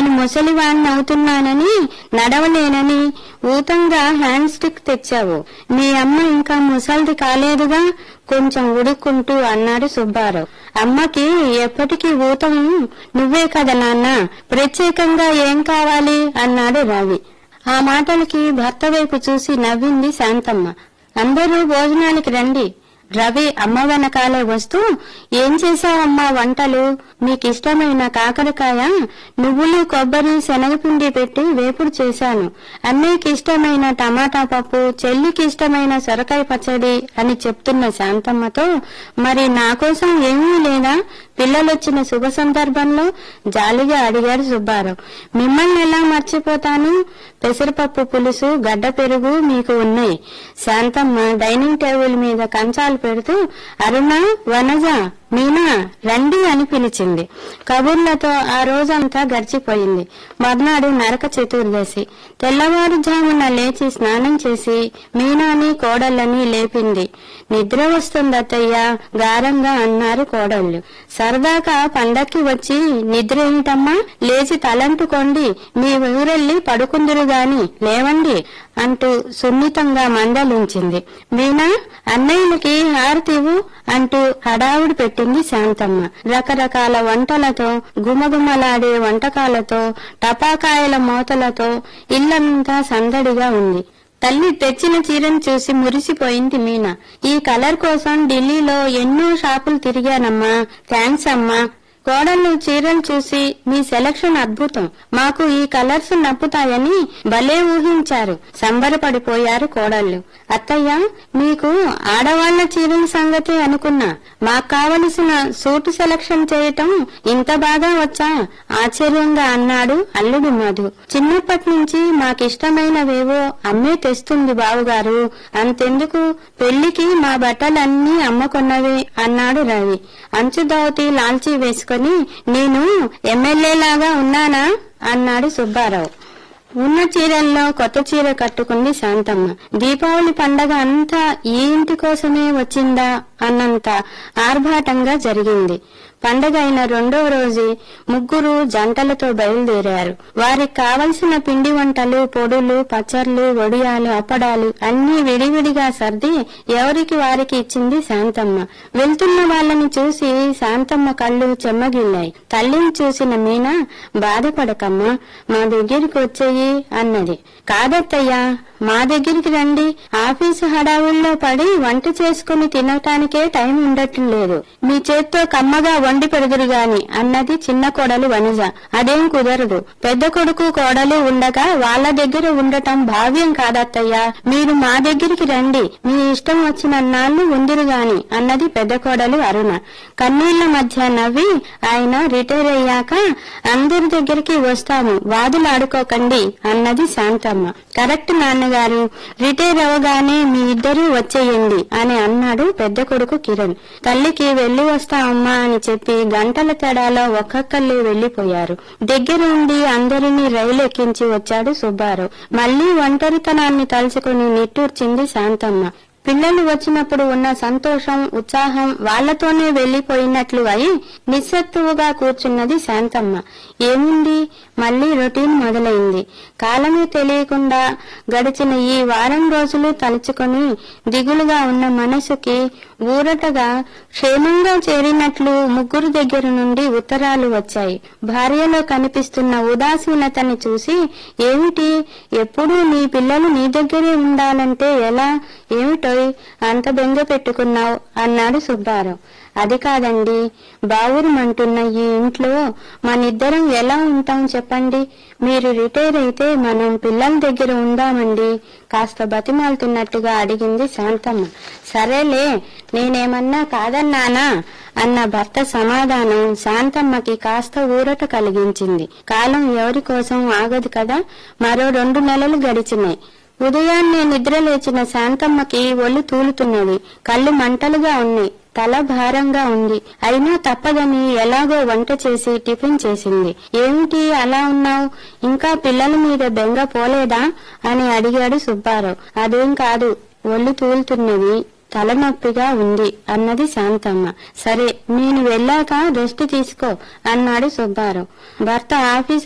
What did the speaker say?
నేను ముసలివాణ్ణి అవుతున్నానని నడవలేనని ఊతంగా hand stick తెచ్చావు మీ అమ్మ ఇంకా ముసలిది కాలేదుగా కొంచెం ఉడుక్కుంటూ అన్నాడు సుబ్బారావు అమ్మకి ఎప్పటికీ ఊతం నువ్వే కదా నాన్న ప్రత్యేకంగా ఏం కావాలి అన్నాడు రవి ఆ మాటలకి భర్త వైపు చూసి నవ్వింది శాంతమ్మ అందరూ భోజనానికి రండి రవి అమ్మ వెనకాలే వస్తూ ఏం చేశావమ్మా వంటలు నీకిష్టమైన కాకరకాయ నువ్వులు కొబ్బరి శనగపిండి పెట్టి వేపుడు చేశాను అన్నయ్యకి ఇష్టమైన టమాటా పప్పు చెల్లికి ఇష్టమైన సొరకాయ పచ్చడి అని చెప్తున్న శాంతమ్మతో మరి నా కోసం ఏమీ లేదా పిల్లలొచ్చిన శుభ సందర్భంలో జాలిగా అడిగాడు సుబ్బారావు మిమ్మల్ని ఎలా మర్చిపోతాను పెసరపప్పు పులుసు గడ్డ పెరుగు మీకు ఉన్నాయి శాంతమ్మ డైనింగ్ టేబుల్ మీద కంచాలు పెడుతూ అరుణ వనజ మీనా రండి అని పిలిచింది కబుర్లతో ఆ రోజంతా గడిచిపోయింది మర్నాడు నరక చతుర్దశి తెల్లవారుజామున లేచి స్నానం చేసి మీనాని కోడళ్ళని లేపింది నిద్ర వస్తుందత్తయ్య గారంగా అన్నారు కోడళ్ళు సరదాగా పండక్కి వచ్చి నిద్ర ఏమిటమ్మా లేచి తలంటుకోండి మీ ఊరెళ్ళి పడుకుందురు గాని లేవండి అంటూ సున్నితంగా మందలించింది మీనా అన్నయ్యలకి హారతివు అంటూ హడావుడి పెట్టింది శాంతమ్మ రకరకాల వంటలతో గుమగుమలాడే వంటకాలతో టపాకాయల మోతలతో ఇల్లంతా సందడిగా ఉంది తల్లి తెచ్చిన చీరను చూసి మురిసిపోయింది మీనా ఈ కలర్ కోసం ఢిల్లీలో ఎన్నో షాపులు తిరిగానమ్మా థ్యాంక్స్ అమ్మా కోడళ్ళు చీరలు చూసి మీ సెలక్షన్ అద్భుతం మాకు ఈ కలర్స్ నప్పుతాయని భలే ఊహించారు సంబరపడిపోయారు కోడళ్ళు అత్తయ్య మీకు ఆడవాళ్ల చీరల సంగతి అనుకున్నా మాకు కావలసిన సూటు సెలక్షన్ చేయటం ఇంత బాగా వచ్చా ఆశ్చర్యంగా అన్నాడు అల్లుడు మధు చిన్నప్పటి నుంచి మాకిష్టమైనవేవో అమ్మే తెస్తుంది బావుగారు అంతెందుకు పెళ్లికి మా బట్టలన్నీ అమ్మకొన్నవే అన్నాడు రవి అంచు దవతి లాల్చీ వేసుకొని నేను ఎమ్మెల్యేలాగా ఉన్నానా అన్నాడు సుబ్బారావు ఉన్న చీరల్లో కొత్త చీర కట్టుకుంది శాంతమ్మ దీపావళి పండగ అంతా ఈ ఇంటి కోసమే వచ్చిందా అన్నంత ఆర్భాటంగా జరిగింది పండగ అయిన రెండవ రోజు ముగ్గురు జంటలతో బయలుదేరారు వారికి కావలసిన పిండి వంటలు పొడులు పచ్చర్లు వడియాలు అప్పడాలు అన్నీ విడివిడిగా సర్ది ఎవరికి వారికి ఇచ్చింది శాంతమ్మ వెళ్తున్న వాళ్ళని చూసి శాంతమ్మ కళ్ళు చెమ్మగిల్లాయి తల్లిని చూసిన మీనా బాధపడకమ్మా మా దగ్గరికి వచ్చేయి అన్నది కాదత్తయ్యా మా దగ్గరికి రండి ఆఫీసు హడావుల్లో పడి వంట చేసుకుని తినటానికే టైం ఉండటం లేదు మీ చేత్తో కమ్మగా వండి పెడుదురు గాని అన్నది చిన్న కోడలు వనిజ అదేం కుదరదు పెద్ద కొడుకు కోడలు ఉండగా వాళ్ళ దగ్గర ఉండటం భావ్యం కాదత్తయ్యా మీరు మా దగ్గరికి రండి మీ ఇష్టం వచ్చిన నాళ్ళు ఉందిరు గాని అన్నది పెద్ద కోడలు అరుణ కన్నీళ్ల మధ్య నవ్వి ఆయన రిటైర్ అయ్యాక అందరి దగ్గరికి వస్తాము వాదులాడుకోకండి అన్నది శాంతమ్మ కరెక్ట్ నాన్నగారు రిటైర్ అవగానే మీ ఇద్దరూ వచ్చేయండి అని అన్నాడు పెద్ద కొడుకు కిరణ్ తల్లికి వెళ్లి వస్తా అమ్మా అని చెప్పి గంటల తేడాలో ఒక్కొక్కళ్ళు వెళ్లిపోయారు దగ్గరుండి అందరినీ రైలు ఎక్కించి వచ్చాడు సుబ్బారావు మళ్లీ ఒంటరితనాన్ని తలుచుకుని నిట్టూర్చింది శాంతమ్మ పిల్లలు వచ్చినప్పుడు ఉన్న సంతోషం ఉత్సాహం వాళ్లతోనే వెళ్లిపోయినట్లు అయి నిస్సత్తువుగా కూర్చున్నది శాంతమ్మ ఏముంది మళ్లీ రొటీన్ మొదలైంది కాలమే తెలియకుండా గడిచిన ఈ వారం రోజులు తలుచుకొని దిగులుగా ఉన్న మనసుకి ఊరటగా క్షేమంగా చేరినట్లు ముగ్గురు దగ్గర నుండి ఉత్తరాలు వచ్చాయి భార్యలో కనిపిస్తున్న ఉదాసీనతని చూసి ఏమిటి ఎప్పుడూ నీ పిల్లలు నీ దగ్గరే ఉండాలంటే ఎలా ఏమిటోయ్ అంత బెంగ పెట్టుకున్నావు అన్నాడు సుబ్బారావు అది కాదండి బావురమంటున్న ఈ ఇంట్లో మనిద్దరం ఎలా ఉంటాం చెప్పండి మీరు రిటైర్ అయితే మనం పిల్లల దగ్గర ఉందామండి కాస్త బతిమాలుతున్నట్టుగా అడిగింది శాంతమ్మ సరేలే నేనేమన్నా కాదన్నానా అన్న భర్త సమాధానం శాంతమ్మకి కాస్త ఊరట కలిగించింది కాలం ఎవరి కోసం ఆగదు కదా మరో రెండు నెలలు గడిచినాయి ఉదయాన్నే నిద్ర లేచిన శాంతమ్మకి ఒళ్ళు తూలుతున్నది కళ్ళు మంటలుగా ఉన్నాయి తల భారంగా ఉంది అయినా తప్పదని ఎలాగో వంట చేసి టిఫిన్ చేసింది ఏమిటి అలా ఉన్నావు ఇంకా పిల్లల మీద బెంగ పోలేదా అని అడిగాడు సుబ్బారావు అదేం కాదు ఒళ్ళు తూలుతున్నది తలనొప్పిగా ఉంది అన్నది శాంతమ్మ సరే నేను వెళ్ళాక రెస్ట్ తీసుకో అన్నాడు సుబ్బారావు భర్త ఆఫీస్